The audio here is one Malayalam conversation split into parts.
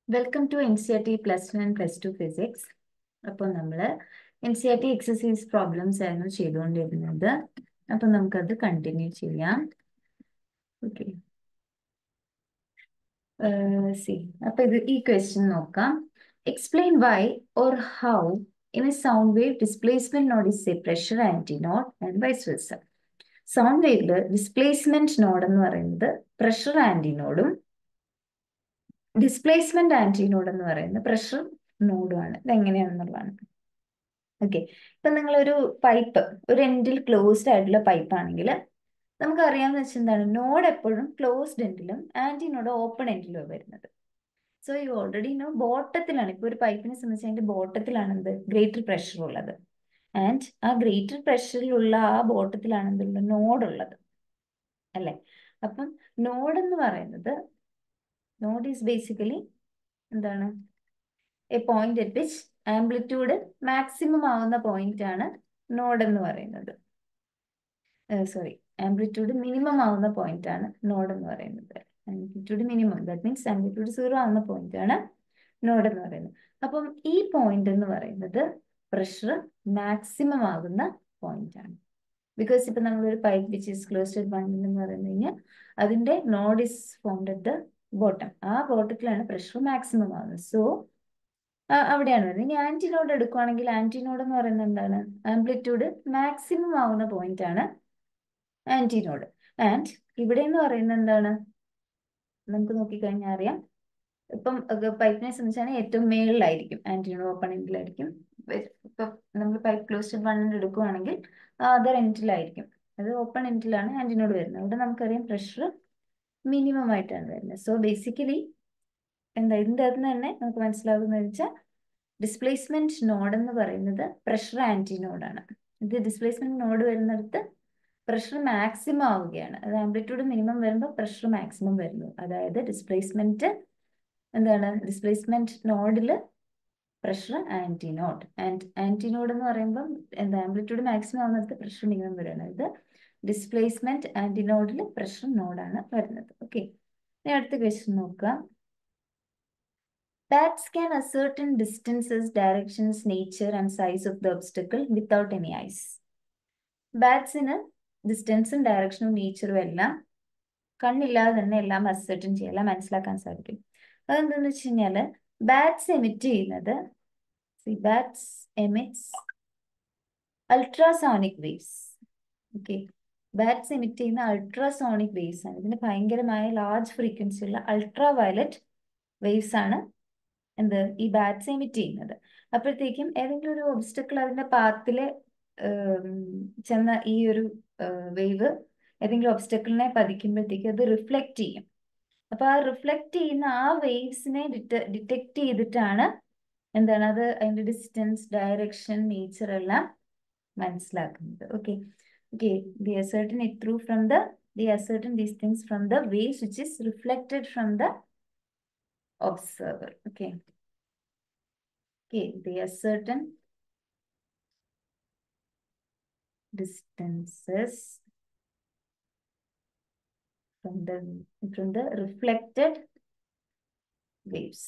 Welcome to N C R T plus one plus two physics അപ്പോൾ നമ്മൾ N C R T exercise problems ആയിരുന്നു ചെയ്തുകൊണ്ടിരുന്നത് അപ്പോൾ നമുക്കത് കണ്ടിന്യൂ ചെയ്യാം ഓക്കെ സി അപ്പോൾ ഇത് ഈ ക്വസ്റ്റ്യൻ നോക്കാം explain why or how in a sound wave displacement node is a pressure antinode and vice versa sound വേവില് ഡിസ്പ്ലേസ്മെന്റ് നോഡ് എന്ന് പറയുന്നത് പ്രഷർ ആന്റി നോഡും ഡിസ്പ്ലേസ്മെന്റ് ആന്റിനോഡ് എന്ന് പറയുന്നത് പ്രഷർ നോഡുമാണ് ഇതെങ്ങനെയാണെന്നുള്ളതാണ് ഓക്കെ ഇപ്പൊ നിങ്ങളൊരു പൈപ്പ് ഒരു എൻഡിൽ ക്ലോസ്ഡ് ആയിട്ടുള്ള പൈപ്പ് ആണെങ്കിൽ നമുക്ക് അറിയാമെന്ന് വെച്ചാൽ എന്താണ് നോഡ് എപ്പോഴും ക്ലോസ്ഡ് എൻഡിലും ആന്റിനോഡ് ഓപ്പൺ എൻഡിലും വരുന്നത് സോ യു ഓൾറെഡി നോ ബോട്ടത്തിലാണ് ഇപ്പൊ ഒരു പൈപ്പിനെ സംബന്ധിച്ച് അതിന്റെ ബോട്ടത്തിലാണ് എന്ത് ഗ്രേറ്റർ പ്രഷർ ഉള്ളത് ആൻഡ് ആ ഗ്രേറ്റർ പ്രഷറിലുള്ള ആ ബോട്ടത്തിലാണ് എന്തുള്ളത് നോഡ് ഉള്ളത് അല്ലെ അപ്പം നോഡ് എന്ന് പറയുന്നത് നോഡ് ഈസ് ബേസിക്കലി എന്താണ് a point at which amplitude maximum ആവുന്ന പോയിന്റ് ആണ് നോഡ് എന്ന് പറയുന്നത് സോറി ആംപ്ലിറ്റ്യൂഡ് മിനിമം ആവുന്ന പോയിന്റ് ആണ് നോഡ് എന്ന് പറയുന്നത് amplitude minimum that means amplitude zero ആവുന്ന പോയിന്റ് ആണ് നോഡ് എന്ന് പറയുന്നത് അപ്പം ഈ പോയിന്റ് എന്ന് പറയുന്നത് പ്രഷർ മാക്സിമം ആകുന്ന പോയിന്റ് ആണ് ബിക്കോസ് ഇപ്പൊ നമ്മളൊരു pipe which is closed one എന്ന് പറയുന്നത് കഴിഞ്ഞാൽ അതിന്റെ node is formed at the bottom ആ ബോട്ടത്തിലാണ് പ്രഷർ മാക്സിമം ആവുന്നത് സോ അവിടെയാണ് വരുന്നത് ഇനി ആന്റിനോഡ് എടുക്കുവാണെങ്കിൽ ആന്റിനോഡ് എന്ന് പറയുന്നത് എന്താണ് ആംപ്ലിറ്റ്യൂഡ് മാക്സിമം ആവുന്ന പോയിന്റ് ആണ് ആന്റിനോഡ് ആൻഡ് ഇവിടെ എന്ന് പറയുന്നത് എന്താണ് നമുക്ക് നോക്കിക്കഴിഞ്ഞാൽ അറിയാം ഇപ്പം പൈപ്പിനെ സംബന്ധിച്ചാണ് ഏറ്റവും മേളിലായിരിക്കും ആന്റിനോഡ് ഓപ്പൺ എൻഡിലായിരിക്കും ഇപ്പം നമ്മൾ പൈപ്പ് ക്ലോസ്ഡ് വണ്ണിൽ എടുക്കുവാണെങ്കിൽ അതർ എൻഡിലായിരിക്കും അത് ഓപ്പൺ എൻഡിലാണ് ആന്റിനോഡ് വരുന്നത് അവിടെ നമുക്കറിയാം പ്രഷർ മിനിമം ആയിട്ടാണ് വരുന്നത് സോ ബേസിക്കലി എന്താ ഇതിൻ്റെ അകത്ത് തന്നെ നമുക്ക് മനസ്സിലാകുന്നത് വെച്ചാൽ ഡിസ്പ്ലേസ്മെന്റ് നോഡ് എന്ന് പറയുന്നത് പ്രഷർ ആന്റി നോഡാണ് ഇത് ഡിസ്പ്ലേസ്മെന്റ് നോഡ് വരുന്നിടത്ത് പ്രഷർ മാക്സിമം ആവുകയാണ് അത് ആംപ്ലിറ്റ്യൂഡ് മിനിമം വരുമ്പോൾ പ്രഷർ മാക്സിമം വരുന്നു അതായത് ഡിസ്പ്ലേസ്മെന്റ് എന്താണ് ഡിസ്പ്ലേസ്മെന്റ് നോഡിൽ pressure antinode and antinode എന്ന് പറയുമ്പോൾ എന്താ ആംപ്ലിറ്റ്യൂഡ് മാക്സിമം ആവുന്നിടത്ത് പ്രഷർ മിനിമം വരികയാണ് ഇത് ഡിസ്പ്ലേസ്മെന്റ് ആന്റിനോഡിൽ പ്രഷർ നോഡാണ് വരുന്നത് ഓക്കെ ഇനി അടുത്ത ക്വസ്റ്റ്യൻ നോക്കാം Bats can ascertain distances, directions, nature and size of the obstacle without any eyes. ബാറ്റ്സിന് ഡിസ്റ്റൻസും ഡയറക്ഷനും നേച്ചറും എല്ലാം കണ്ണില്ലാതെ തന്നെ എല്ലാം അസർട്ടൻ ചെയ്യാൻ എല്ലാം മനസ്സിലാക്കാൻ സാധിക്കും അതെന്താന്ന് വെച്ച് കഴിഞ്ഞാല് ബാറ്റ്സ് എമിറ്റ് ചെയ്യുന്നത് bats emits ultrasonic waves okay bats emit ചെയ്യുന്ന അൾട്രാസോണിക് വേവ്സ് ആണ് ഇതിന് ഭയങ്കരമായ ലാർജ് ഫ്രീക്വൻസി ഉള്ള അൾട്രാ വയലറ്റ് വേവ്സ് ആണ് എന്ത് ഈ ബാറ്റ്സ് എമിറ്റ് ചെയ്യുന്നത് അപ്പോഴത്തേക്കും ഏതെങ്കിലും ഒരു ഒബ്സ്റ്റക്കിൾ അതിന്റെ പാത്തില് ചെന്ന ഈ ഒരു വേവ് ഏതെങ്കിലും ഒബ്സ്റ്റക്കിളിനെ പതിക്കുമ്പോഴത്തേക്ക് അത് റിഫ്ലക്റ്റ് ചെയ്യും അപ്പൊ ആ റിഫ്ലക്റ്റ് ചെയ്യുന്ന ആ വേവ്സിനെ ഡിറ്റക്ട് ചെയ്തിട്ടാണ് എന്താണ് അത് അതിന്റെ ഡിസ്റ്റൻസ് ഡയറക്ഷൻ നേച്ചർ എല്ലാം മനസ്സിലാക്കുന്നത് okay okay the ascertain it through from the the ascertain these things from the waves which is reflected from the observer. Okay. Okay, they are certain distances from the from the reflected waves.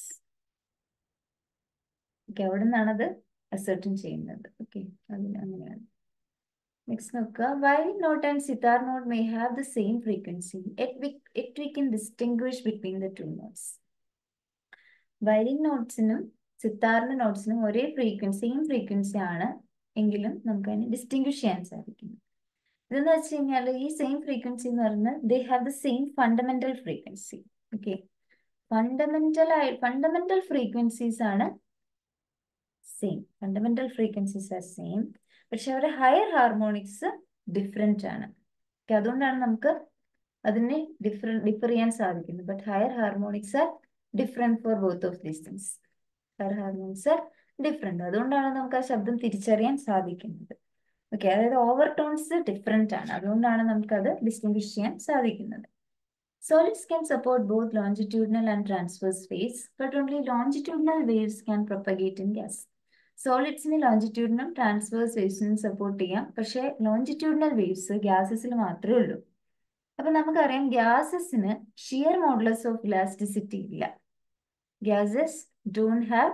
Okay അവിടെ നിന്നാണത് അസർട്ടൻ ചെയ്യുന്നത് ഓക്കെ അതിന് അങ്ങനെയാണ് നെക്സ്റ്റ് നോക്കുക violin note and sitar note may have the same frequency it we can distinguish between the two notes violin നോട്ട്സിനും സിത്താറിന്റെ നോട്ട്സിനും ഒരേ ഫ്രീക്വൻസി സെയിം ഫ്രീക്വൻസി ആണ് എങ്കിലും നമുക്ക് അതിനെ ഡിസ്റ്റിങ്വിഷ് ചെയ്യാൻ സാധിക്കുന്നു ഇതെന്ന് വെച്ച് കഴിഞ്ഞാൽ ഈ സെയിം ഫ്രീക്വൻസി എന്ന് പറയുന്നത് they have the same fundamental frequency okay fundamental ആയി ഫണ്ടമെന്റൽ ഫ്രീക്വൻസീസ് ആണ് same fundamental frequencies are same പക്ഷെ അവരുടെ ഹയർ ഹാർമോണിക്സ് ഡിഫറെന്റ് ആണ് അതുകൊണ്ടാണ് നമുക്ക് അതിനെ ഡിഫറെന്റ് ഡിഫർ ചെയ്യാൻ സാധിക്കുന്നത് but higher harmonics are different for both of these things higher harmonics are different അതുകൊണ്ടാണ് നമുക്ക് ആ ശബ്ദം തിരിച്ചറിയാൻ സാധിക്കുന്നത് ഓക്കെ അതായത് ഓവർ ടോൺസ് ഡിഫറെന്റ് ആണ് അതുകൊണ്ടാണ് നമുക്കത് ഡിസ്റ്റിംഗ്വിഷ് ചെയ്യാൻ സാധിക്കുന്നത് solids can support both longitudinal and transverse waves but only longitudinal waves can propagate in gas സോളിഡ്സിന് ലോഞ്ചിറ്റ്യൂഡിനും ട്രാൻസ്വേഴ്സ് വേവ്സിനും സപ്പോർട്ട് ചെയ്യാം പക്ഷേ ലോഞ്ചിറ്റ്യൂഡിനൽ വേവ്സ് ഗ്യാസസിൽ മാത്രമേ ഉള്ളൂ അപ്പൊ നമുക്കറിയാം ഗ്യാസസിന് ഷിയർ മോഡുലസ് ഓഫ് ഇലാസ്റ്റിസിറ്റി ഇല്ല gases don't have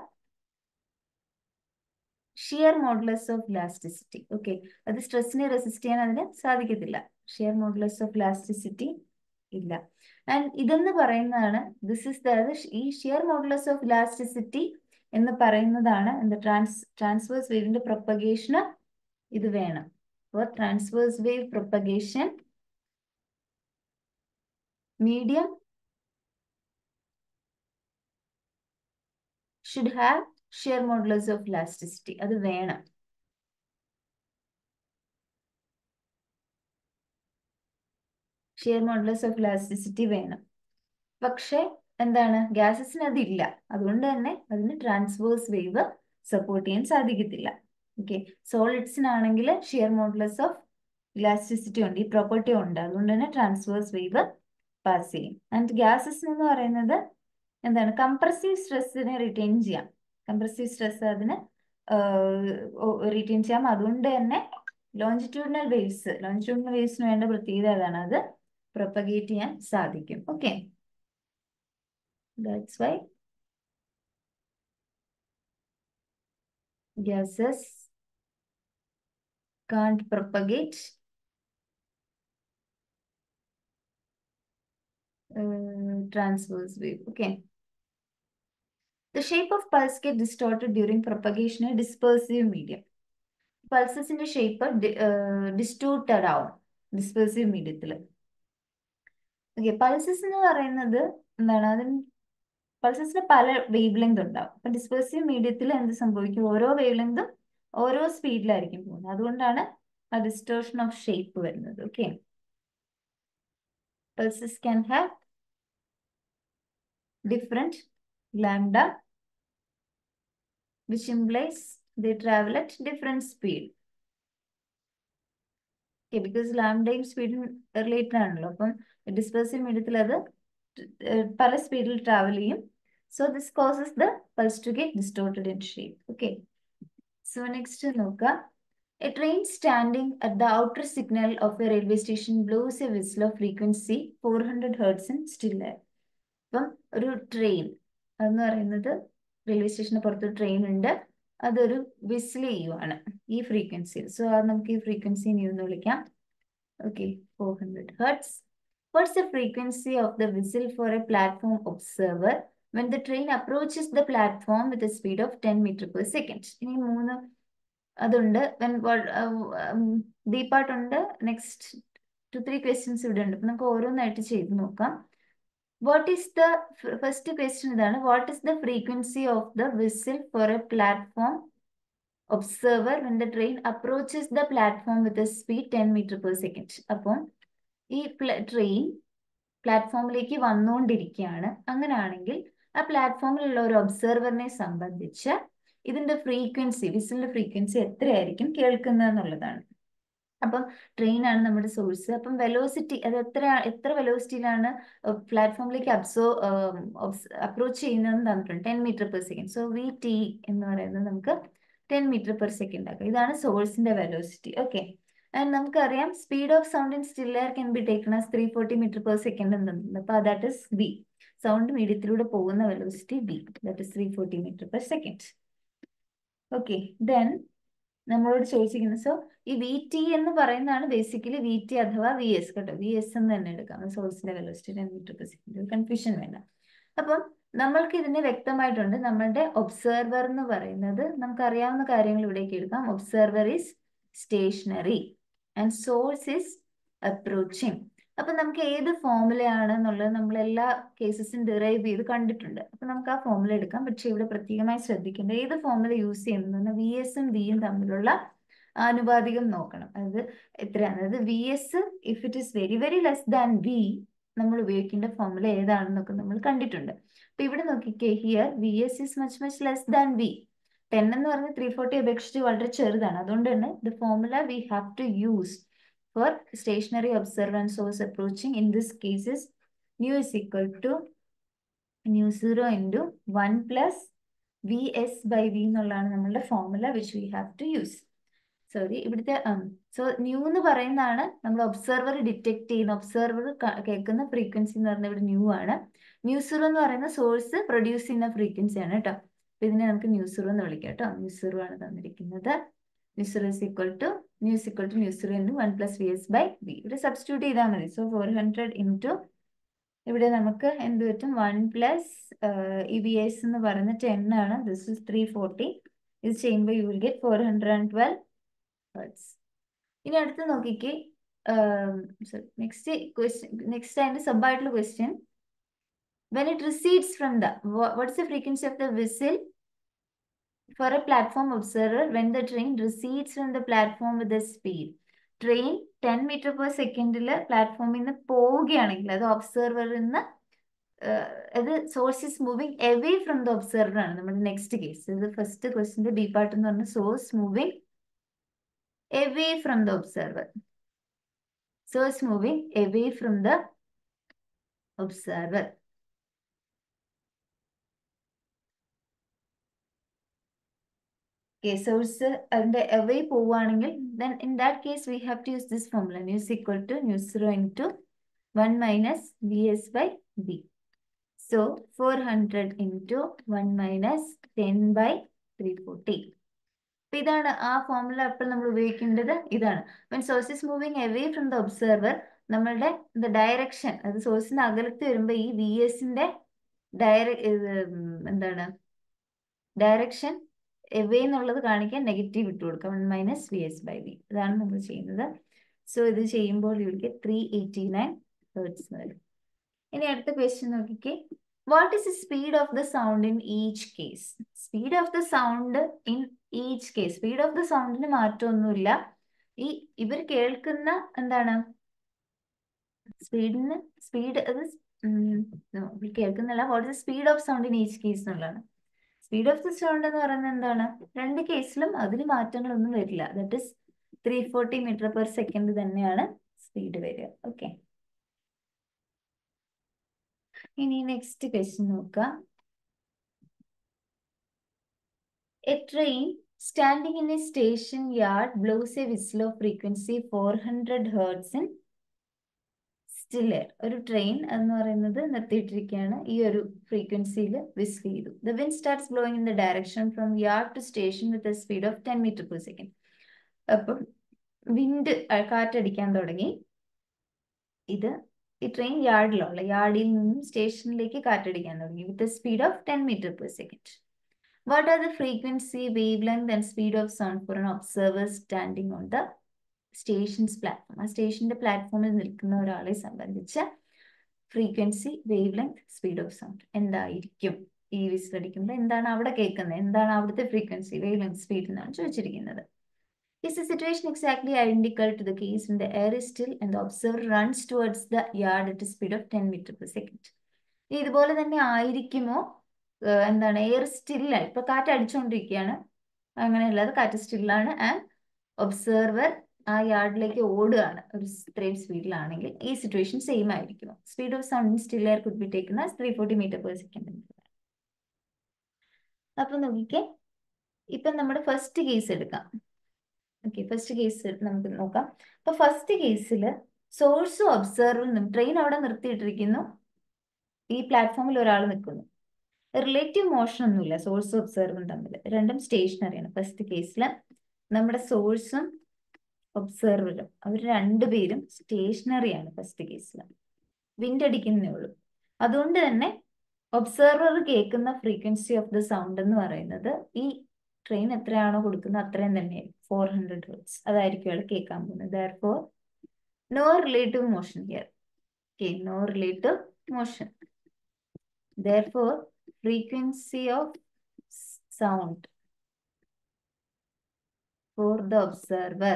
shear modulus of elasticity okay അത് സ്ട്രെസ്സിനെ റെസിസ്റ്റ് ചെയ്യാൻ അതിന് സാധിക്കത്തില്ല ഷിയർ മോഡുലസ് ഓഫ് ഇലാസ്റ്റിസിറ്റി ഇല്ല ആൻഡ് ഇതെന്ന് പറയുന്നതാണ് ദിസ് ഇസ് അതായത് ഈ ഷിയർ മോഡുലസ് ഓഫ് ഇലാസ്റ്റിസിറ്റി എന്ന് പറയുന്നതാണ് എന്താ ട്രാൻസ് ട്രാൻസ്വേഴ്സ് വേവിന്റെ പ്രൊപ്പഗേഷന് ഇത് വേണം for transverse wave propagation medium should have shear modulus of elasticity അത് വേണം ഷിയർ മോഡുലസ് ഓഫ് ഇലാസ്റ്റിസിറ്റി വേണം പക്ഷെ എന്താണ് ഗ്യാസസിന് അതില്ല അതുകൊണ്ട് തന്നെ അതിന് ട്രാൻസ്വേഴ്സ് വേവ് സപ്പോർട്ട് ചെയ്യാൻ സാധിക്കത്തില്ല ഓക്കെ സോളിഡ്സിനാണെങ്കിൽ ഷിയർ മോഡുലസ് ഓഫ് ഇലാസ്റ്റിസിറ്റി ഉണ്ട് ഈ പ്രോപ്പർട്ടി ഉണ്ട് അതുകൊണ്ട് തന്നെ ട്രാൻസ്വേഴ്സ് വേവ് പാസ് ചെയ്യും ആൻഡ് ഗ്യാസസ് എന്ന് പറയുന്നത് എന്താണ് കംപ്രസീവ് സ്ട്രെസ്സിനെ റിറ്റെയിൻ ചെയ്യാം കംപ്രസീവ് സ്ട്രെസ് അതിന് റിറ്റെയിൻ ചെയ്യാം അതുകൊണ്ട് തന്നെ ലോഞ്ചിറ്റ്യൂഡിനൽ വേവ്സ് ലോഞ്ചിറ്റ്യൂഡിനൽ വേവ്സിന് വേണ്ട പ്രത്യേകത അതാണ് അത് പ്രൊപ്പഗേറ്റ് ചെയ്യാൻ സാധിക്കും okay That's why gases can't propagate uh, transverse wave. Okay. The shape of pulse get distorted during propagation in dispersive medium. Pulses in the shape uh, distorted ആവും ഡിസ്പേഴ്സീവ് മീഡിയത്തിൽ ഓക്കെ പൾസസ് എന്ന് പറയുന്നത് എന്താണ് അതിന് പൾസസിന് പല വേവ് ലെങ്ത് ഉണ്ടാവും അപ്പൊ ഡിസ്പേഴ്സീവ് മീഡിയത്തിൽ എന്ത് സംഭവിക്കും ഓരോ വേവ് ലെങ്തും ഓരോ സ്പീഡിലായിരിക്കും പോകുന്നത് അതുകൊണ്ടാണ് ആ ഡിസ്റ്റോർഷൻ ഓഫ് ഷേപ്പ് വരുന്നത് okay pulses can have different lambda which implies they travel at different speed okay because ലാംഡയും സ്പീഡും റിലേറ്റഡ് ആണല്ലോ അപ്പം ഡിസ്പേഴ്സീവ് മീഡിയത്തിൽ അത് പല സ്പീഡിൽ ട്രാവൽ ചെയ്യും so this causes the pulse to get distorted in shape okay so next നോക്കുക a train standing at the outer signal of a railway station blows a whistle of frequency four hundred hertz in still air അപ്പം ഒരു ട്രെയിൻ അതെന്ന് പറയുന്നത് റെയിൽവേ സ്റ്റേഷന് പുറത്ത് ട്രെയിൻ ഉണ്ട് അതൊരു വിസിൽ ചെയ്യുവാണ് ഈ ഫ്രീക്വൻസിയിൽ സോ അത് നമുക്ക് ഈ ഫ്രീക്വൻസി ന്യൂ എന്ന് വിളിക്കാം okay four hundred hertz What's the frequency of the whistle for a platform observer when the train approaches the platform with a speed of 10 meter per second? ഇനി മൂന്ന് അതുണ്ട് ബി പാർട്ട് ഉണ്ട് നെക്സ്റ്റ് ടു ത്രീ ക്വസ്റ്റ്യൻസ് ഇവിടെ ഉണ്ട് നമുക്ക് ഓരോന്നായിട്ട് ചെയ്ത് നോക്കാം what is the first question ഇതാണ് what is the frequency of the whistle for a platform observer when the train approaches the platform with a speed ten metre per second അപ്പം ഈ ട്രെയിൻ പ്ലാറ്റ്ഫോമിലേക്ക് വന്നുകൊണ്ടിരിക്കുകയാണ് അങ്ങനെയാണെങ്കിൽ ആ പ്ലാറ്റ്ഫോമിലുള്ള ഒരു ഒബ്സർവറിനെ സംബന്ധിച്ച് ഇതിന്റെ ഫ്രീക്വൻസി വിസിലിന്റെ ഫ്രീക്വൻസി എത്രയായിരിക്കും കേൾക്കുന്നത് എന്നുള്ളതാണ് അപ്പം ട്രെയിൻ ആണ് നമ്മുടെ സോഴ്സ് അപ്പം വെലോസിറ്റി അത് എത്ര എത്ര വെലോസിറ്റിയിലാണ് പ്ലാറ്റ്ഫോമിലേക്ക് അബ്സോ അപ്രോച്ച് ചെയ്യുന്നതെന്ന് തന്നിട്ടുണ്ട് ten metre per second so V T എന്ന് പറയുന്നത് നമുക്ക് ടെൻ മീറ്റർ പെർ സെക്കൻഡ് ആക്കാം ഇതാണ് സോഴ്സിന്റെ വെലോസിറ്റി ഓക്കെ ആൻഡ് നമുക്കറിയാം speed of sound in still air can be taken as three forty metre per second എന്നുണ്ട് അപ്പോൾ ദാറ്റ് ഇസ് വി സൗണ്ട് മീഡിയത്തിലൂടെ പോകുന്ന velocity V that is three forty metre per second okay then നമ്മളോട് ചോദിച്ചിരിക്കുന്നത് സോ ഈ വി ടി എന്ന് പറയുന്നതാണ് ബേസിക്കലി വി ടി അഥവാ വി എസ് കേട്ടോ വി എസ് എന്ന് തന്നെ എടുക്കാം സോഴ്സിന്റെ velocity ten metre per second confusion വേണ്ട അപ്പം നമ്മൾക്ക് ഇതിന് വ്യക്തമായിട്ടുണ്ട് നമ്മളുടെ ഒബ്സർവർ എന്ന് പറയുന്നത് നമുക്ക് അറിയാവുന്ന കാര്യങ്ങൾ ഇവിടേക്ക് എടുക്കാം observer is stationary and source is approaching അപ്പൊ നമുക്ക് ഏത് ഫോമുലയാണ് എന്നുള്ളത് നമ്മൾ എല്ലാ കേസസും ഡിറൈവ് ചെയ്ത് കണ്ടിട്ടുണ്ട് അപ്പൊ നമുക്ക് ആ ഫോമുല എടുക്കാം പക്ഷെ ഇവിടെ പ്രത്യേകമായി ശ്രദ്ധിക്കേണ്ട ഏത് ഫോമുല യൂസ് ചെയ്യുന്നത് വി എസും വിയും തമ്മിലുള്ള ആനുപാതികം നോക്കണം അതായത് എത്രയാണ് അതായത് V S if it is very very less than V നമ്മൾ ഉപയോഗിക്കേണ്ട ഫോമുല ഏതാണെന്നൊക്കെ നമ്മൾ കണ്ടിട്ടുണ്ട് അപ്പൊ ഇവിടെ നോക്കിക്കേ here V S is much much less than V ten എന്ന് പറഞ്ഞാൽ ത്രീ ഫോർട്ടി അപേക്ഷിച്ച് വളരെ ചെറുതാണ് അതുകൊണ്ട് തന്നെ the formula we have to use for stationary observance source approaching in this cases nu is equal to nu zero into one plus V S by V എന്നുള്ളതാണ് നമ്മളുടെ formula which we have to use sorry ഇവിടുത്തെ സോ ന്യൂ എന്ന് പറയുന്നതാണ് നമ്മൾ ഒബ്സർവർ ഡിറ്റക്ട് ചെയ്യുന്ന ഒബ്സർവർ കേൾക്കുന്ന ഫ്രീക്വൻസി എന്ന് പറയുന്നത് ഇവിടെ ന്യൂ ആണ് ന്യൂസുറോ എന്ന് പറയുന്ന സോഴ്സ് പ്രൊഡ്യൂസ് ചെയ്യുന്ന ഫ്രീക്വൻസി ആണ് കേട്ടോ അപ്പൊ ഇതിനെ നമുക്ക് ന്യൂസുറോ എന്ന് വിളിക്കാം കേട്ടോ ന്യൂസുറോ ആണ് തന്നിരിക്കുന്നത് nu zero is equal to nu's equal to nu zero into one plus V S by V ഇവിടെ സബ്സ്റ്റിറ്റ്യൂട്ട് ചെയ്താൽ മതി സോ ഫോർ ഹൺഡ്രഡ് ഇൻറ്റു ഇവിടെ നമുക്ക് എന്ത് പറ്റും one plus E B S എന്ന് പറയുന്ന ടെൻ ആണ് ദിസ് ഇസ് ത്രീ ഫോർട്ടി ഇത് ചെയ്യുമ്പോൾ you will get four hundred and twelve hertz ഇനി അടുത്ത് നോക്കിക്കേ നെക്സ്റ്റ് ക്വസ്റ്റ്യൻ നെക്സ്റ്റ് അതിന്റെ സബ് ആയിട്ടുള്ള question when it recedes from the wha- what's the frequency of the whistle for a platform observer when the train recedes from the platform with the speed train ten metre per സെക്കൻഡിൽ പ്ലാറ്റ്ഫോമിൽ നിന്ന് പോവുകയാണെങ്കിൽ അത് ഒബ്സർവറിൽ നിന്ന് അത് source is moving away from the observer ആണ് നമ്മുടെ നെക്സ്റ്റ് കേസ് ഇത് ഫസ്റ്റ് ക്വസ്റ്റിന്റെ ബി പാർട്ട് എന്ന് പറഞ്ഞ source moving away from the observer source moving away from the observer source അതിന്റെ അവേ പോവുകയാണെങ്കിൽ then in that case we have to use this formula nu is equal to nu 0 into 1 minus vs by v so 400 into 1 minus 10 by 340 അപ്പൊ ഇതാണ് ആ ഫോർമുല അപ്പോൾ നമ്മൾ ഉപയോഗിക്കേണ്ടത് ഇതാണ് when source is moving away from the observer നമ്മളുടെ ഡയറക്ഷൻ അത് സോഴ്സിന്റെ അകലത്ത് വരുമ്പോൾ ഈ വി എസിന്റെ ഡയറ എന്താണ് ഡയറക്ഷൻ എവേ എന്നുള്ളത് കാണിക്കാൻ നെഗറ്റീവ് ഇട്ട് കൊടുക്കാം one minus V S by V ഇതാണ് നമ്മൾ ചെയ്യുന്നത് സോ ഇത് ചെയ്യുമ്പോൾ you will three eighty nine hertz വരും ഇനി അടുത്ത ക്വസ്റ്റ്യൻ നോക്കിക്കേ what is the speed of the sound in each case speed of the sound in each case speed of the സൗണ്ടിന് മാറ്റമൊന്നുമില്ല ഈ ഇവർ കേൾക്കുന്ന എന്താണ് സ്പീഡിന് സ്പീഡ് അത് കേൾക്കുന്നില്ല what is speed of sound in each case എന്നുള്ളതാണ് സ്പീഡ് ഓഫ് ദ സൗണ്ട് എന്ന് പറയുന്നത് എന്താണ് രണ്ട് കേസിലും അതിന് മാറ്റങ്ങളൊന്നും വരില്ല that is three forty metre per second തന്നെയാണ് സ്പീഡ് വരിക ഓക്കെ ഇനി നെക്സ്റ്റ് ക്വസ്റ്റ്യൻ നോക്കാം a train standing in a station yard blows a whistle of frequency four hundred hertz in still air ഒരു ട്രെയിൻ എന്ന് പറയുന്നത് നിർത്തിയിട്ടിരിക്കുകയാണ് ഈ ഒരു ഫ്രീക്വൻസിയിൽ വിസിൽ ചെയ്തു the wind starts blowing in the direction from yard to station with a speed of ten metre per second അപ്പം വിൻഡ് കാറ്റടിക്കാൻ തുടങ്ങി ഇത് ഈ ട്രെയിൻ യാർഡിലുള്ള യാർഡിൽ നിന്നും സ്റ്റേഷനിലേക്ക് കാറ്റടിക്കാൻ തുടങ്ങി with a speed of ten metre per second what are the frequency wavelength and speed of sound for an observer standing on the station's platform ആ സ്റ്റേഷന്റെ പ്ലാറ്റ്ഫോമിൽ നിൽക്കുന്ന ഒരാളെ സംബന്ധിച്ച് frequency wavelength speed of sound എന്തായിരിക്കും ഈ വിസിൽ അടിക്കുമ്പോൾ എന്താണ് അവിടെ കേൾക്കുന്നത് എന്താണ് അവിടുത്തെ ഫ്രീക്വൻസി വേവ് ലെങ്ത് സ്പീഡ് എന്നാണ് ചോദിച്ചിരിക്കുന്നത് Is the situation exactly identical to the case when the air is still and the observer runs towards the yard at a speed of 10 meter per second? ഇതുപോലെ തന്നെ ആയിരിക്കുമോ എന്താണ് എയർ സ്റ്റില്ല ഇപ്പൊ കാറ്റ് അടിച്ചുകൊണ്ടിരിക്കുകയാണ് അങ്ങനെയല്ലാതെ കാറ്റ് സ്റ്റില്ലാണ് ആൻഡ് ഒബ്സർവർ ആ യാർഡിലേക്ക് ഓടുകയാണ് ഒരു ഇത്രയും സ്പീഡിലാണെങ്കിൽ ഈ സിറ്റുവേഷൻ സെയിം ആയിരിക്കും speed of sound still air could be ടേക്കുന്ന three forty metre per second അപ്പൊ നോക്കിക്കേ ഇപ്പൊ നമ്മുടെ ഫസ്റ്റ് കേസ് എടുക്കാം ഓക്കെ ഫസ്റ്റ് കേസ് നമുക്ക് നോക്കാം അപ്പൊ ഫസ്റ്റ് കേസിൽ സോഴ്സും ഒബ്സർവറും ട്രെയിൻ അവിടെ നിർത്തിയിട്ടിരിക്കുന്നു ഈ പ്ലാറ്റ്ഫോമിൽ ഒരാൾ നിൽക്കുന്നു റിലേറ്റീവ് മോഷൻ ഒന്നുമില്ല സോഴ്സും ഒബ്സർവറും തമ്മിൽ രണ്ടും സ്റ്റേഷനറിയാണ് ഫസ്റ്റ് കേസിൽ നമ്മുടെ സോഴ്സും ഒബ്സർവറും അവർ രണ്ടുപേരും സ്റ്റേഷനറിയാണ് ഫസ്റ്റ് കേസിൽ വിൻഡ് അടിക്കുന്നേ ഉള്ളൂ അതുകൊണ്ട് തന്നെ ഒബ്സർവർ കേൾക്കുന്ന ഫ്രീക്വൻസി ഓഫ് ദ സൗണ്ട് എന്ന് പറയുന്നത് ഈ ട്രെയിൻ എത്രയാണോ കൊടുക്കുന്നത് അത്രയും തന്നെ ഫോർ ഹൺഡ്രഡ് ഹേർട്സ് അതായിരിക്കും അയാൾ കേൾക്കാൻ പോകുന്നത് therefore no relative motion here okay no relative motion therefore frequency of sound for the observer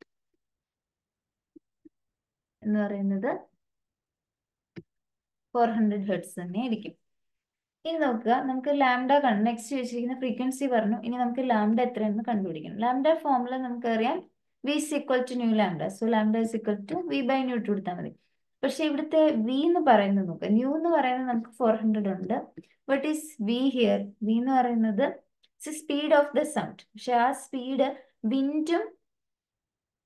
എന്ന് പറയുന്നത് ഫോർ ഹൺഡ്രഡ് ഹെർട്സ് തന്നെ ആയിരിക്കും ഇനി നോക്കുക നമുക്ക് ലാംഡ കണ്ടു നെക്സ്റ്റ് ചോദിച്ചിരിക്കുന്ന ഫ്രീക്വൻസി പറഞ്ഞു ഇനി നമുക്ക് ലാംഡ എത്രയാണെന്ന് കണ്ടുപിടിക്കണം ലാംഡ ഫോമുല നമുക്കറിയാം V is equal to nu lambda so lambda is equal to V by nu ഇട്ട് കൊടുത്താൽ മതി പക്ഷെ ഇവിടുത്തെ വി എന്ന് പറയുന്നത് നോക്കുക ന്യൂ എന്ന് പറയുന്നത് നമുക്ക് ഫോർ ഹൺഡ്രഡ് ഉണ്ട് but is V here V എന്ന് പറയുന്നത് സ്പീഡ് ഓഫ് ദ സൗണ്ട് പക്ഷെ ആ സ്പീഡ് വിൻഡും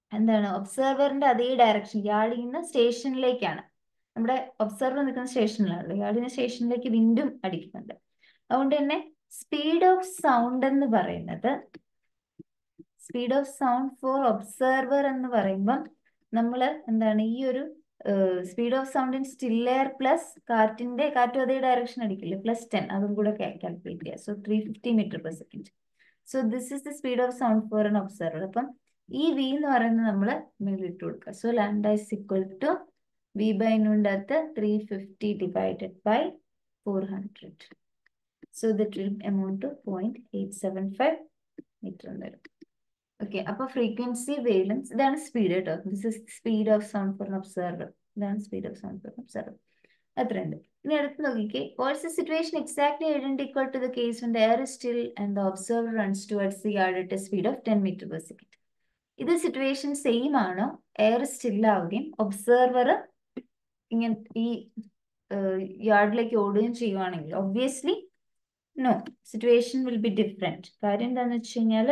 എന്താണ് ഒബ്സർവറിന്റെ അതേ ഡയറക്ഷൻ യാർഡിൽ നിന്ന് സ്റ്റേഷനിലേക്കാണ് നമ്മുടെ ഒബ്സർവർ നിൽക്കുന്ന സ്റ്റേഷനിലാണല്ലോ യാർഡിന് സ്റ്റേഷനിലേക്ക് വീണ്ടും അടിക്കുന്നുണ്ട് അതുകൊണ്ട് തന്നെ സ്പീഡ് ഓഫ് സൗണ്ട് എന്ന് പറയുന്നത് speed of sound for observer എന്ന് പറയുമ്പം നമ്മൾ എന്താണ് ഈ ഒരു speed of sound in still air plus കാറ്റിന്റെ കാറ്റും അതേ ഡയറക്ഷൻ അടിക്കില്ലേ പ്ലസ് ടെൻ അതും കൂടെ കാൽക്കുലേറ്റ് ചെയ്യുക so three fifty metre per second so this is the speed of sound for an observer അപ്പം ഈ വി എന്ന് പറയുന്നത് നമ്മൾ മേളിട്ട് കൊടുക്കുക so lambda is equal to V by നുണ്ട് അകത്ത് three fifty divided by four hundred so that will amount to point eight seven five metre വരും ഓക്കെ അപ്പൊ ഫ്രീക്വൻസി വേവ്ലെങ്സ് ഇതാണ് സ്പീഡ് കേട്ടോ this is speed of sound for observer ഇതാണ് speed of sound for observer അത്രയുണ്ട് ഇനി അടുത്ത് നോക്കിക്കേ what's the situation exactly identical to the case when the air is still and the observer runs towards the yard at a speed of ten metre per second ഇത് സിറ്റുവേഷൻ സെയിം ആണോ എയർ സ്റ്റിൽ ആവുകയും ഒബ്സർവർ ഇങ്ങനെ ഈ യാർഡിലേക്ക് ഓടുകയും ചെയ്യുവാണെങ്കിൽ obviously no situation will be different കാര്യം എന്താണെന്ന് വെച്ച് കഴിഞ്ഞാൽ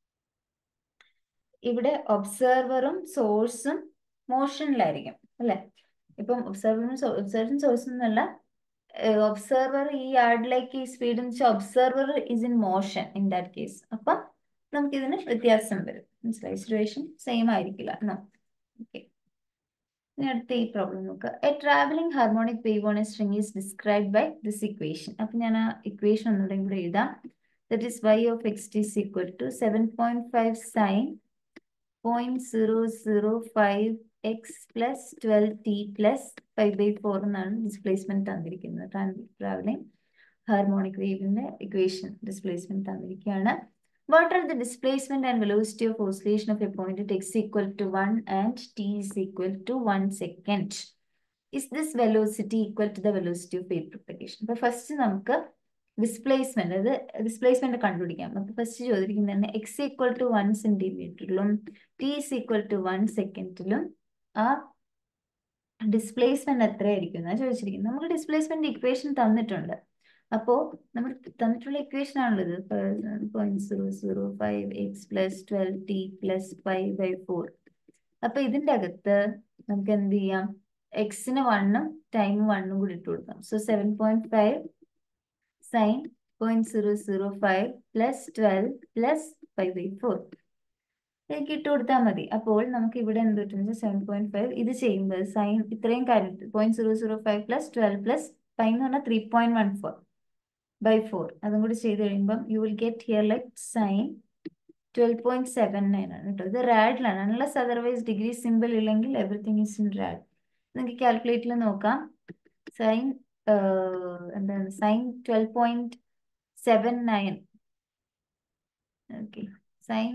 ഇവിടെ ഒബ്സർവറും സോഴ്സും മോഷനിലായിരിക്കും അല്ലെ ഇപ്പം ഒബ്സർവറും ഒബ്സർവറും സോഴ്സും എന്നല്ല ഒബ്സർവർ ഈ യാർഡിലേക്ക് ഈ സ്പീഡ് എന്ന് വെച്ചാൽ observer is in motion in that case അപ്പം നമുക്ക് ഇതിന് വ്യത്യാസം വരും മനസ്സിലായി സിറ്റുവേഷൻ സെയിം ആയിരിക്കില്ല എന്നോ ഓക്കെ ഇനി അടുത്ത ഈ പ്രോബ്ലം നോക്കുക a travelling harmonic wave on a string is describe by this equation അപ്പൊ ഞാൻ ആ ഇക്വേഷൻ ഒന്നുകൂടെ കൂടെ എഴുതാം that is Y of X T is equal to seven point five sine point zero zero five X plus twelve T plus five by four എന്നാണ് ഡിസ്പ്ലേസ്മെന്റ് തന്നിരിക്കുന്നത് ട്രാവലിംഗ് ഹാർമോണിക് വേവിന്റെ ഇക്വേഷൻ ഡിസ്പ്ലേസ്മെന്റ് തന്നിരിക്കുകയാണ് What are the displacement and velocity of oscillation of a point at x equal to 1 and t is equal to 1 second? Is this velocity equal to the velocity of wave propagation? അപ്പോൾ ഫസ്റ്റ് നമുക്ക് ഡിസ്പ്ലേസ്മെന്റ് അത് ഡിസ്പ്ലേസ്മെന്റ് കണ്ടുപിടിക്കാം അപ്പൊ ഫസ്റ്റ് ചോദിക്കുന്നത് എക്സ് ഈക്വൽ ടു വൺ സെന്റിമീറ്ററിലും T is equal to one സെക്കൻഡിലും ആ ഡിസ്പ്ലേസ്മെന്റ് എത്രയായിരിക്കും എന്നാണ് ചോദിച്ചിരിക്കുന്നത് നമുക്ക് ഡിസ്പ്ലേസ്മെന്റ് ഇക്വേഷൻ തന്നിട്ടുണ്ട് അപ്പോ നമ്മൾ തന്നിട്ടുള്ള ഇക്വേഷൻ ആണുള്ളത് point zero zero five X plus twelve T plus five by four അപ്പൊ ഇതിന്റെ അകത്ത് നമുക്ക് എന്ത് ചെയ്യാം എക്സിന് വണ്ണും ടൈം വണ്ണും കൂടി ഇട്ട് കൊടുക്കാം so seven point five sine point zero zero five plus twelve plus five by four ഇതിലേക്ക് ഇട്ട് കൊടുത്താൽ മതി അപ്പോൾ നമുക്ക് ഇവിടെ എന്ത് കിട്ടുന്നത് സെവൻ പോയിന്റ് ഫൈവ് ഇത് ചെയ്യുമ്പോൾ സൈൻ ഇത്രയും കാര്യം point zero zero five plus twelve plus five എന്ന് പറഞ്ഞാൽ three point one four by four അതും കൂടി ചെയ്ത് കഴിയുമ്പം you will get here like sine twelve point seven nine ആണ് കേട്ടോ ഇത് റാഡിലാണ് അൺലെസ് അതർവൈസ് ഡിഗ്രി സിമ്പിൾ ഇല്ലെങ്കിൽ എവറിത്തിങ് ഈസ് ഇൻ റാഡ് നിങ്ങൾക്ക് കാൽക്കുലേറ്ററിൽ നോക്കാം സൈൻ എന്താണ് sine twelve point seven nine okay sine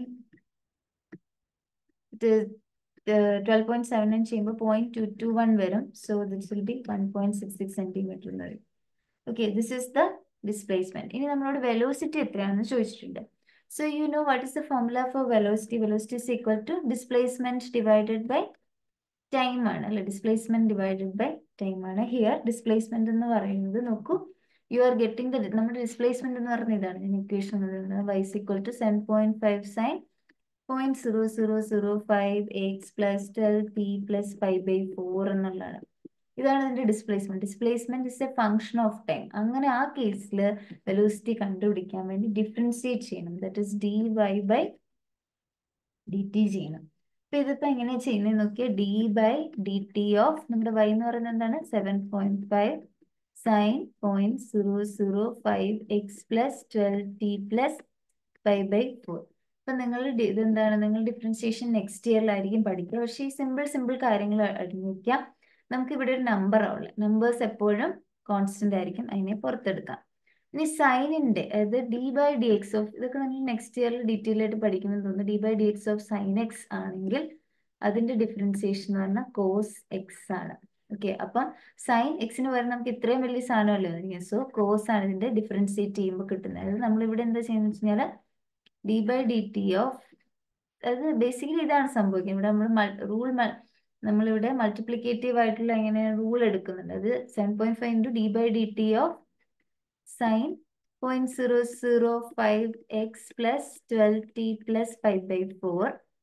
twelve point seven nine ചെയ്യുമ്പോൾ പോയിന്റ് ടു ടു വൺ വരും so this will be one point six six centimetre എന്ന് വരും okay this is the displacement ഇനി നമ്മളോട് വെലോസിറ്റി എത്രയാണെന്ന് ചോദിച്ചിട്ടുണ്ട് so you know what is the formula for velocity velocity is equal to displacement divided by time ആണ് അല്ലെ ഡിസ്പ്ലേസ്മെന്റ് ഡിവൈഡഡ് ബൈ ടൈം ആണ് ഹിയർ ഡിസ്പ്ലേസ്മെന്റ് എന്ന് പറയുന്നത് നോക്കൂ യു ആർ ഗെറ്റിംഗ് ദ നമ്മുടെ ഡിസ്പ്ലേസ്മെന്റ് എന്ന് പറയുന്ന ഇതാണ് ഞാൻ equation y is equal to seven point five sine point zero zero zero five X plus twelve p plus five by four എന്നുള്ളതാണ് ഇതാണ് ഇതിന്റെ displacement displacement is a function of time അങ്ങനെ ആ കേസിൽ വെലോസിറ്റി കണ്ടുപിടിക്കാൻ വേണ്ടി ഡിഫറൻഷിയേറ്റ് ചെയ്യണം that is d y by d t ചെയ്യണം അപ്പൊ ഇതിപ്പോ എങ്ങനെയാ ചെയ്യുന്നത് നോക്കിയാൽ d by d t of നമ്മുടെ വൈ എന്ന് പറയുന്നത് എന്താണ് seven point five sine point zero zero five X plus twelve T plus five by four അപ്പൊ നിങ്ങൾ ഇതെന്താണ് നിങ്ങൾ ഡിഫറൻഷിയേഷൻ നെക്സ്റ്റ് ഇയറിലായിരിക്കും പഠിക്കുക പക്ഷേ ഈ സിമ്പിൾ സിമ്പിൾ കാര്യങ്ങൾ അറിഞ്ഞിരിക്കാം നമുക്ക് ഇവിടെ ഒരു നമ്പർ ഉള്ളത് നമ്പേഴ്സ് എപ്പോഴും കോൺസ്റ്റന്റ് ആയിരിക്കും അതിനെ പുറത്തെടുക്കാം ഇനി സൈനിന്റെ അതായത് d by d x of ഇതൊക്കെ നമ്മൾ നെക്സ്റ്റ് ഇയറിൽ ഡീറ്റെയിൽ ആയിട്ട് പഠിക്കുമെന്ന് തോന്നുന്നു d by d x of sine x ആണെങ്കിൽ അതിന്റെ ഡിഫറൻസിയേഷൻ എന്ന് പറഞ്ഞാൽ കോസ് എക്സ് ആണ് ഓക്കെ അപ്പം സൈൻ എക്സിന് പകരം നമുക്ക് ഇത്രയും വലിയ സാധനമല്ലേ സോ കോസ് ആണ് ഇതിന്റെ ഡിഫറൻഷിയേറ്റ് ചെയ്യുമ്പോൾ കിട്ടുന്നത് അതായത് നമ്മളിവിടെ എന്താ ചെയ്യുന്നത് വെച്ച് കഴിഞ്ഞാൽ d by d t of അത് ബേസിക്കലി ഇതാണ് സംഭവിക്കുന്നത് ഇവിടെ നമ്മൾ റൂൾ നമ്മളിവിടെ മൾട്ടിപ്ലിക്കേറ്റീവ് ആയിട്ടുള്ള ഇങ്ങനെ റൂൾ എടുക്കുന്നുണ്ട് അത് seven point five into d by d t of sine point zero zero five X plus twelve T plus five by four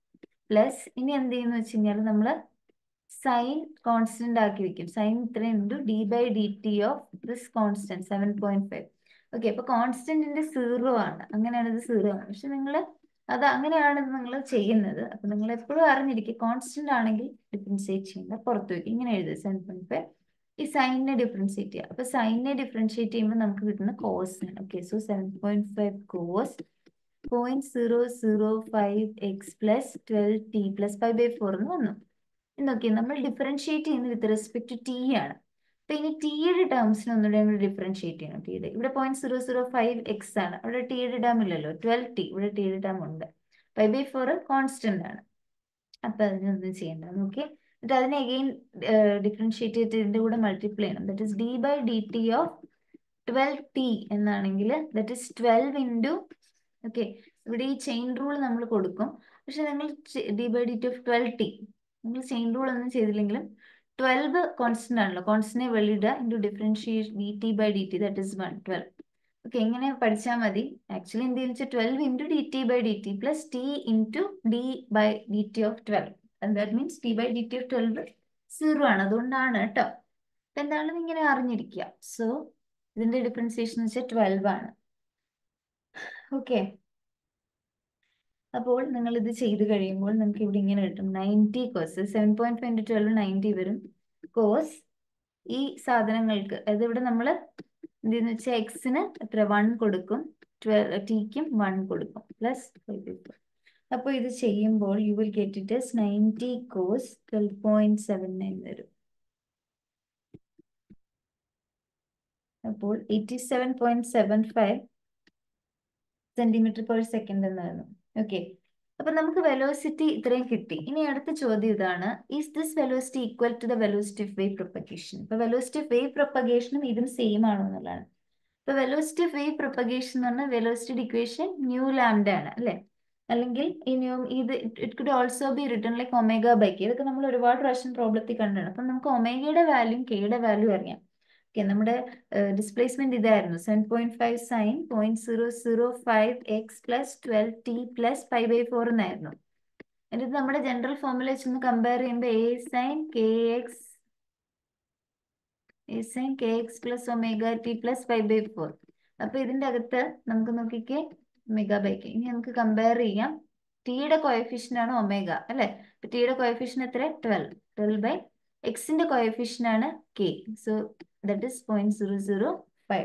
plus ഇനി എന്ത് ചെയ്യുന്നു വെച്ച് കഴിഞ്ഞാൽ നമ്മൾ സൈൻ കോൺസ്റ്റന്റ് ആക്കി വെക്കും സൈൻ ഇത്ര into d by d t of this constant seven point five okay അപ്പൊ കോൺസ്റ്റന്റിന്റെ സീറോ ആണ് അങ്ങനെയാണ് ഇത് സീറോ ആണ് പക്ഷെ നിങ്ങൾ അത് അങ്ങനെയാണ് നിങ്ങൾ ചെയ്യുന്നത് അപ്പൊ നിങ്ങൾ എപ്പോഴും അറിഞ്ഞിരിക്കുക കോൺസ്റ്റന്റ് ആണെങ്കിൽ ഡിഫറൻഷിയേറ്റ് ചെയ്യുന്ന പുറത്ത് വയ്ക്കും ഇങ്ങനെ എഴുതുക സെവൻ പോയിന്റ് ഫൈവ് ഈ സൈനിനെ ഡിഫറൻഷിയേറ്റ് ചെയ്യുക അപ്പൊ സൈനിനെ ഡിഫറൻഷിയേറ്റ് ചെയ്യുമ്പോൾ നമുക്ക് കിട്ടുന്ന കോസ് ആണ് okay so seven point five cos point zero zero five X plus twelve T plus five by four എന്ന് വന്നു നോക്കി നമ്മൾ ഡിഫറൻഷിയേറ്റ് ചെയ്യുന്നത് വിത്ത് റെസ്പെക്ട് ടു ടി ആണ് അപ്പൊ ഇനി ടിയുടെ ടേംസിന് ഒന്നുകൂടെ നമ്മൾ ഡിഫറൻഷിയേറ്റ് ചെയ്യണം ടിയുടെ ഇവിടെ point zero zero five x ആണ് അവിടെ ടിയുടെ ടേം ഇല്ലല്ലോ ട്വൽവ് ടി ഇവിടെ ടിയുടെ ടേം ഉണ്ട് ഫൈവ് ബൈ ഫോർ കോൺസ്റ്റന്റ് ആണ് അപ്പൊ അതിനൊന്നും ചെയ്യണ്ട നോക്കി എന്നിട്ട് അതിനെ അഗെയിൻ ഡിഫറൻഷിയേറ്റ് ചെയ്തിട്ട് ഇതിന്റെ കൂടെ മൾട്ടിപ്ലൈ ചെയ്യണം that is d by d t of twelve t എന്നാണെങ്കിൽ that is twelve into okay ഇവിടെ ഈ ചെയിൻ റൂൾ നമ്മൾ കൊടുക്കും പക്ഷെ നിങ്ങൾ d by d t of twelve t നിങ്ങൾ ചെയിൻ റൂൾ ഒന്നും ചെയ്തില്ലെങ്കിലും ട്വൽവ് കോൺസ്റ്റന്റ് ആണല്ലോ കോൺസ്റ്റന്റിനെ വെളിയിടുക into differentiate d t by d t that is one twelve okay എങ്ങനെ പഠിച്ചാൽ മതി ആക്ച്വലി എന്ത് വെച്ചാൽ twelve into d t by d t plus T into d by d t of twelve that means t by d t of twelve zero ആണ് അതുകൊണ്ടാണ് കേട്ടോ അപ്പൊ എന്താണെന്ന് ഇങ്ങനെ അറിഞ്ഞിരിക്കുക സോ ഇതിന്റെ ഡിഫറൻസിയേഷൻ എന്ന് വെച്ചാൽ ട്വൽവ് ആണ് ഓക്കെ അപ്പോൾ നിങ്ങൾ ഇത് ചെയ്ത് കഴിയുമ്പോൾ നിങ്ങൾക്ക് ഇവിടെ ഇങ്ങനെ കിട്ടും ninety cos seven point five twelve ninety വരും കോസ് ഈ സാധനങ്ങൾക്ക് അതായത് ഇവിടെ നമ്മൾ എന്തെന്ന് വെച്ചാൽ എക്സിന് എത്ര വൺ കൊടുക്കും ട്വൽവ് ടിക്കും വൺ കൊടുക്കും പ്ലസ് അപ്പോൾ ഇത് ചെയ്യുമ്പോൾ you will get it as ninety cos twelve point seven nine വരും അപ്പോൾ eighty seven point seven five centimetre per second എന്ന് വരുന്നു ഓക്കെ അപ്പൊ നമുക്ക് വെലോസിറ്റി ഇത്രയും കിട്ടി ഇനി അടുത്ത ചോദ്യം ഇതാണ് is this velocity equal to the velocity of wave propagation ഇപ്പൊ വെലോസിറ്റി ഓഫ് വേവ് പ്രൊപ്പഗേഷനും ഇതും സെയിം ആണോ എന്നുള്ളതാണ് ഇപ്പൊ വെലോസിറ്റി ഓഫ് വേവ് പ്രൊപ്പഗേഷൻ എന്ന് പറഞ്ഞാൽ വെലോസിറ്റി ഇക്വേഷൻ ന്യൂ ലാംഡ ആണ് അല്ലെ അല്ലെങ്കിൽ ഈ ന്യൂ ഇത് it could also be written like omega by k ഇതൊക്കെ നമ്മൾ ഒരുപാട് പ്രാവശ്യം പ്രോബ്ലത്തിൽ കണ്ടാണ് അപ്പം നമുക്ക് ഒമേഗയുടെ വാല്യൂം കെയുടെ വാല്യൂ അറിയാം ഓക്കെ നമ്മുടെ ഡിസ്പ്ലേസ്മെന്റ് ഇതായിരുന്നു seven point five sine point zero zero five X plus twelve T plus five by four എന്നായിരുന്നു എന്നിട്ട് നമ്മുടെ ജനറൽ ഫോർമുല വെച്ചൊന്ന് കമ്പയർ ചെയ്യുമ്പോൾ a sine k x a sine k x plus omega t plus five by four അപ്പൊ ഇതിന്റെ അകത്ത് നമുക്ക് നോക്കിക്കേ ഒമേഗ ബൈ കെ ഇനി നമുക്ക് കമ്പയർ ചെയ്യാം ടിയുടെ കോയഫിഷ്യൻ ആണ് ഒമേഗ അല്ലെ അപ്പൊ ടിയുടെ കോയഫിഷ്യൻ എത്ര ട്വൽവ് ട്വൽവ് ബൈ എക്സിന്റെ കോയഫിഷ്യൻ ആണ് k so that is 0.005.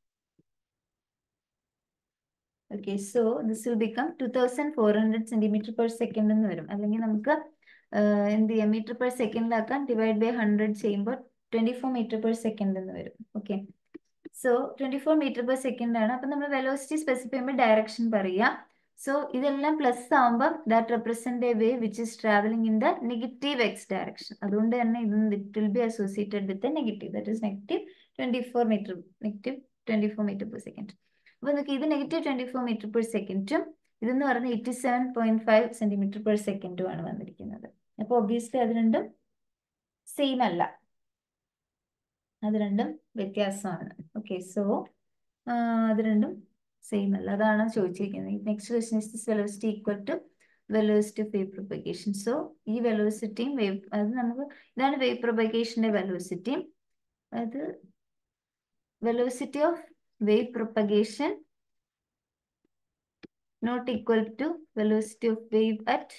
Okay, so this will become 2400 centimeter per second എന്ന് വരും അല്ലെങ്കിൽ നമുക്ക് എന്ത് ചെയ്യാം മീറ്റർ പെർ സെക്കൻഡിലാക്കാം ഡിവൈഡ് ബൈ ഹൺഡ്രഡ് ചെയ്യുമ്പോൾ twenty four metre per second എന്ന് വരും okay so twenty four metre per second ആണ് അപ്പൊ നമ്മൾ വെലോസിറ്റി സ്പെസിഫൈ ചെയ്യുമ്പോൾ ഡയറക്ഷൻ പറയാം സോ ഇതെല്ലാം പ്ലസ് ആവുമ്പോൾ that represent a wave which is travelling in the negative x direction അതുകൊണ്ട് തന്നെ ഇത് it will be associated with negative that is negative twenty four metre negative twenty four metre per second അപ്പൊ നോക്കി ഇത് negative twenty four metre per സെക്കൻഡും ഇതെന്ന് പറയുന്നത് eighty seven point five centimetre per സെക്കൻഡും ആണ് വന്നിരിക്കുന്നത് അപ്പൊ ഒബ്വിയസ്ലി അത് രണ്ടും സെയിം അല്ല അത് രണ്ടും വ്യത്യാസമാണ് ഓക്കെ സോ അത് രണ്ടും സെയിം അല്ല അതാണ് ചോദിച്ചിരിക്കുന്നത് next question is this velocity equal to velocity of wave propagation so ഈ വെലോസിറ്റിയും വേവ് അത് നമുക്ക് ഇതാണ് വേവ് പ്രൊപ്പഗേഷന്റെ വെലോസിറ്റി അത് velocity of wave propagation not equal to velocity of wave at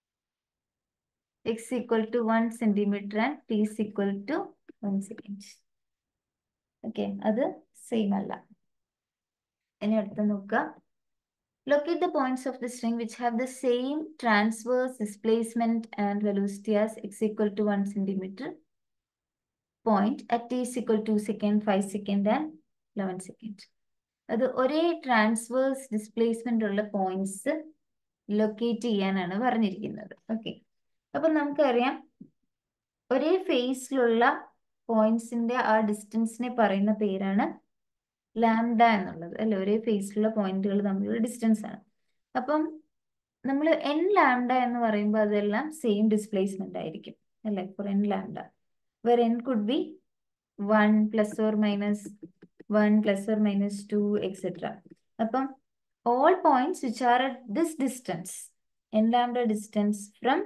x equal to 1 centimeter and t is equal to 1 second. Okay അത് സെയിം അല്ല ഇനി അടുത്ത് നോക്കുക Locate the points of the string which have the same transverse displacement and velocity as x equal to 1 centimeter point at t is equal to 2 second, 5 second and 11 second. അത് ഒരേ ട്രാൻസ്വേഴ്സ് ഡിസ്പ്ലേസ്മെന്റ് ഉള്ള പോയിന്റ്സ് ലൊക്കേറ്റ് ചെയ്യാനാണ് പറഞ്ഞിരിക്കുന്നത് ഓക്കെ അപ്പൊ നമുക്കറിയാം ഒരേ ഫേസിലുള്ള പോയിന്റ്സിന്റെ ആ ഡിസ്റ്റൻസിനെ പറയുന്ന പേരാണ് ലാംഡ എന്നുള്ളത് അല്ലെ ഒരേ ഫേസിലുള്ള പോയിന്റുകൾ തമ്മിലുള്ള ഡിസ്റ്റൻസ് ആണ് അപ്പം നമ്മൾ എൻ ലാംഡ എന്ന് പറയുമ്പോൾ അതെല്ലാം സെയിം ഡിസ്പ്ലേസ്മെന്റ് ആയിരിക്കും അല്ലെ for n lambda where n could be one plus or minus one plus or minus two etcetera അപ്പം all points which are at this distance n lambda distance from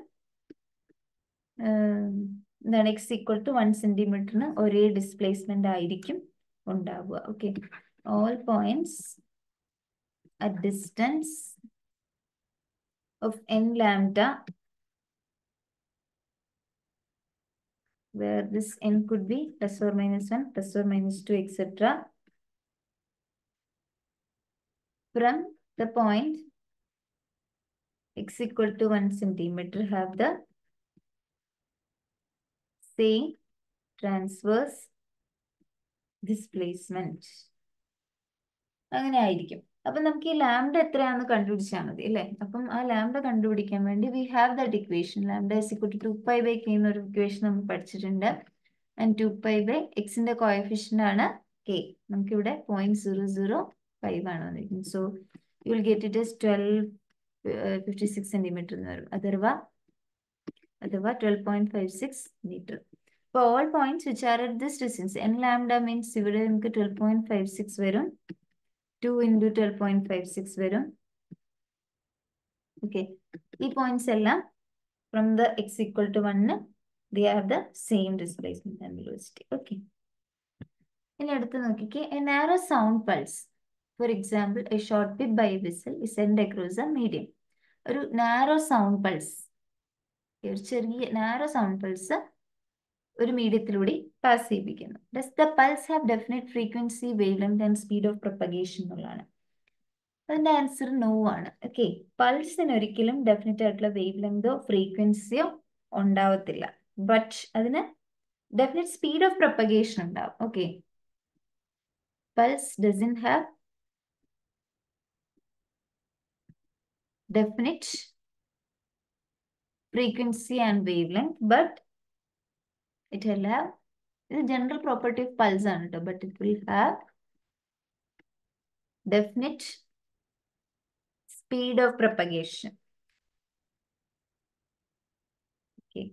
എന്താണ് എക്സ് ഈക്വൽ ടു വൺ സെന്റിമീറ്ററിന് ഒരേ ഡിസ്പ്ലേസ്മെന്റ് ആയിരിക്കും ഉണ്ടാവുക okay all points at distance of n lambda where this n could be plus or minus 1, plus or minus 2, etc. From the point x equal to 1 centimeter have the same transverse displacement. അങ്ങനെ ആയിരിക്കും അപ്പൊ നമുക്ക് ഈ ലാംഡ എത്രയാണെന്ന് കണ്ടുപിടിച്ചാൽ മതി അല്ലേ അപ്പം ആ ലാംഡ കണ്ടുപിടിക്കാൻ വേണ്ടി we have that equation lambda is equal to two pi by k എന്നൊരു ഇക്വേഷൻ നമ്മൾ പഠിച്ചിട്ടുണ്ട് ആൻഡ് ടു പൈ ബൈ എക്സിന്റെ കോയഫിഷ്യന്റ് ആണ് കെ നമുക്കിവിടെ പോയിന്റ് സീറോ സീറോ ഫൈവ് ആണ് വന്നിരിക്കുന്നത് so you will get it is twelve fifty six centimetre എന്ന് വരും അഥവാ അഥവാ twelve point five six metre അപ്പോൾ all points which are at this distance n lambda means ഇവിടെ നമുക്ക് ട്വൽവ് പോയിന്റ് ഫൈവ് സിക്സ് വരും two into twelve point five six വരും ഓക്കെ ഈ പോയിന്റ്സ് എല്ലാം from the x equal to one the have the same displacement and velocity okay ഇനി അടുത്ത് നോക്കിക്കേ a narrow sound pulse for example a short pip by whistle is send across a medium ഒരു നാരോ സൗണ്ട് പൾസ് ഒരു ചെറിയ നാരോ സൗണ്ട് പൾസ് ഒരു മീഡിയത്തിലൂടെ പാസ് ചെയ്യിപ്പിക്കുന്നു does the pulse have definite frequency wavelength and speed of propagation എന്നുള്ളതാണ് അതിന്റെ ആൻസർ നോ ആണ് ഓക്കെ പൾസിന് ഒരിക്കലും ഡെഫിനറ്റ് ആയിട്ടുള്ള വേവ് ലെങ്തോ ഫ്രീക്വൻസിയോ ഉണ്ടാവത്തില്ല ബട്ട് അതിന് ഡെഫിനറ്റ് സ്പീഡ് ഓഫ് പ്രൊപ്പഗേഷൻ ഉണ്ടാവും okay pulse doesn't have definite frequency and wavelength, but it will have the general property of pulse on it, but it will have definite speed of propagation. Okay.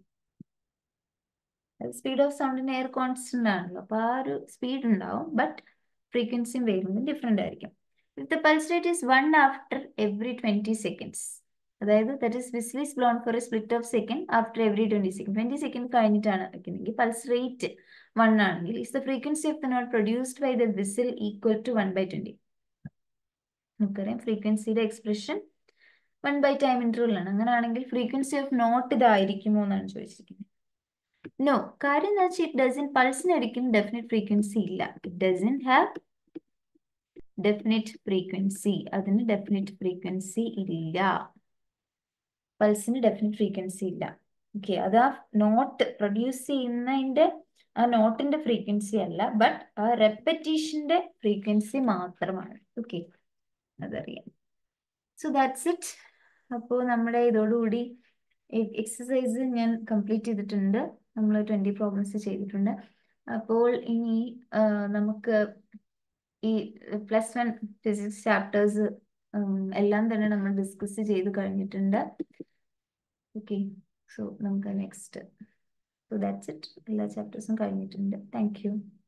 Speed of സൗണ്ടിന് എയർ കോൺസ്റ്റന്റ് ആണല്ലോ അപ്പൊ ആ ഒരു സ്പീഡ് ഉണ്ടാവും ബട്ട് ഫ്രീക്വൻസിയും വേവുന്നതും ഡിഫറെന്റ് ആയിരിക്കും if the pulse rate is one after every twenty seconds അതായത് that is whistle is blown for a split of second after every twenty second twenty second കഴിഞ്ഞിട്ടാണ് വെക്കുന്നെങ്കിൽ പൾസ് റേറ്റ് വൺ ആണെങ്കിൽ is the frequency of the note produced by the whistle equal to one by twenty നമുക്കറിയാം ഫ്രീക്വൻസിയുടെ expression one by time interval ആണ് അങ്ങനെയാണെങ്കിൽ ഫ്രീക്വൻസി ഓഫ് നോട്ട് ഇതായിരിക്കുമോ എന്നാണ് ചോദിച്ചിരിക്കുന്നത് നോ കാര്യം എന്താ വെച്ചാൽ ഇറ്റ് ഡസൻ പൾസിന് ഒരിക്കലും ഡെഫിനറ്റ് ഫ്രീക്വൻസി ഇല്ല it doesn't have definite frequency അതിന് ഡെഫിനറ്റ് ഫ്രീക്വൻസി ഇല്ല പൾസിന് ഡെഫിനറ്റ് ഫ്രീക്വൻസി ഇല്ല ഓക്കെ അത് ആ നോട്ട് പ്രൊഡ്യൂസ് ചെയ്യുന്നതിന്റെ ആ നോട്ടിന്റെ ഫ്രീക്വൻസി അല്ല ബട്ട് ആ റെപ്പറ്റീഷന്റെ ഫ്രീക്വൻസി മാത്രമാണ് ഓക്കെ അതറിയാം സോ ദാറ്റ്സ് ഇറ്റ് അപ്പോൾ നമ്മുടെ ഇതോടുകൂടി എക്സസൈസ് ഞാൻ കംപ്ലീറ്റ് ചെയ്തിട്ടുണ്ട് നമ്മൾ ട്വന്റി പ്രോബ്ലംസ് ചെയ്തിട്ടുണ്ട് അപ്പോൾ ഇനി നമുക്ക് ഈ പ്ലസ് വൺ ഫിസിക്സ് ചാപ്റ്റേഴ്സ് എല്ലാം തന്നെ നമ്മൾ ഡിസ്കസ് ചെയ്ത് കഴിഞ്ഞിട്ടുണ്ട് ഓക്കെ സോ നമുക്ക് നെക്സ്റ്റ് സോ ദാറ്റ്സ് ഇറ്റ് എല്ലാ ചാപ്റ്റേഴ്സും കഴിഞ്ഞിട്ടുണ്ട് താങ്ക് യു